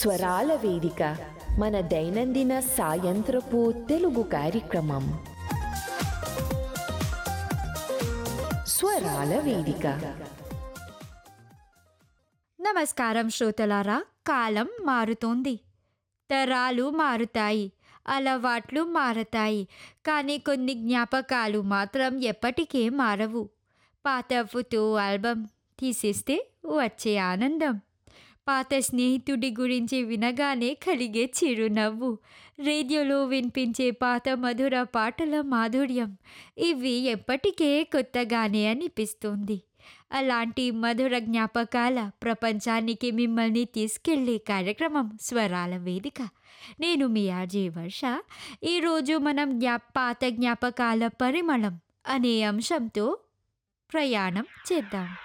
స్వరాల వేదిక మన దైనందిన సాయంత్రపు తెలుగు కార్యక్రమం స్వరాల వేదిక నమస్కారం శ్రోతలారా కాలం మారుతోంది తరాలు మారుతాయి అలవాట్లు మారతాయి కానీ కొన్ని జ్ఞాపకాలు మాత్రం ఎప్పటికీ మారవు పాత ఫోటో ఆల్బమ్ తీసేస్తే వచ్చే ఆనందం పాత స్నేహితుడి గురించి వినగానే కలిగే చిరునవ్వు రేడియోలో వినిపించే పాత మధుర పాటల మాధుర్యం ఇవి ఎప్పటికే కొత్తగానే అనిపిస్తుంది అలాంటి మధుర జ్ఞాపకాల ప్రపంచానికి మిమ్మల్ని తీసుకెళ్లే కార్యక్రమం స్వరాల వేదిక నేను మీ ఆర్జే వర్ష ఈరోజు మనం జ్ఞా పాత జ్ఞాపకాల పరిమళం అనే అంశంతో ప్రయాణం చేద్దాం